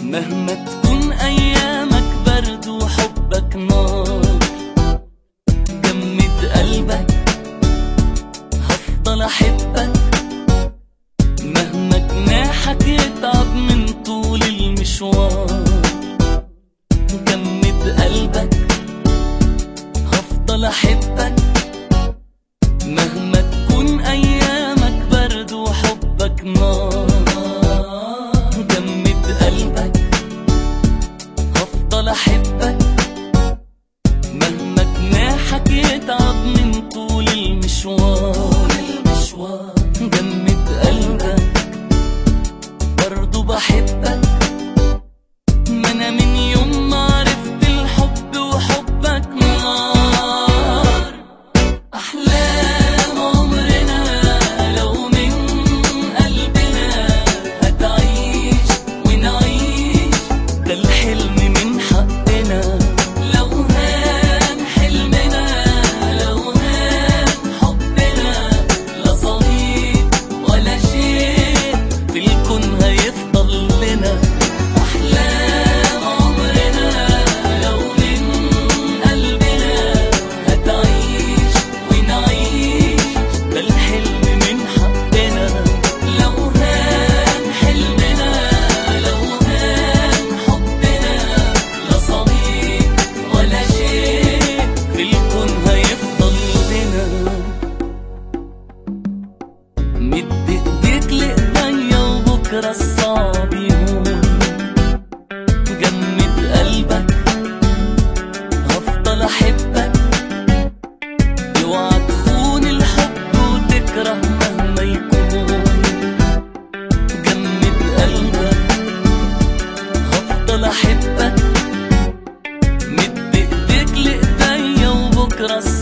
مهما تكون أيامك برد وحبك نار جمد قلبك هفضل أحبك مهما جناحك يتعب من طول المشوار جمد قلبك هفضل أحبك مهما تكون أيامك برد وحبك نار جمد قلبك هفضل أحبك مهما جناحك يتعب من طول المشوار جمد قلبك برضو بحبك ما أنا من يوم ما عرفت الحب وحبك نار أحلام عمرنا لو من قلبنا هتعيش ونعيش ده الحلم من حقنا لو هان حلمنا لو هان حبنا لا صديق ولا شيء في الكون هيفضل لنا أحلام عمرنا لو من قلبنا هتعيش ونعيش ده الحلم من حقنا لو هان حلمنا لو هان حبنا لا صديق ولا شيء في الكون هيفضل لنا مد ايديك لايديا وبكره الصعب يهون جمد قلبك هفضل احبك اوعى تخون الحب وتكره مهما يكون جمد قلبك هفضل احبك مد ايديك لايديا وبكره الصعب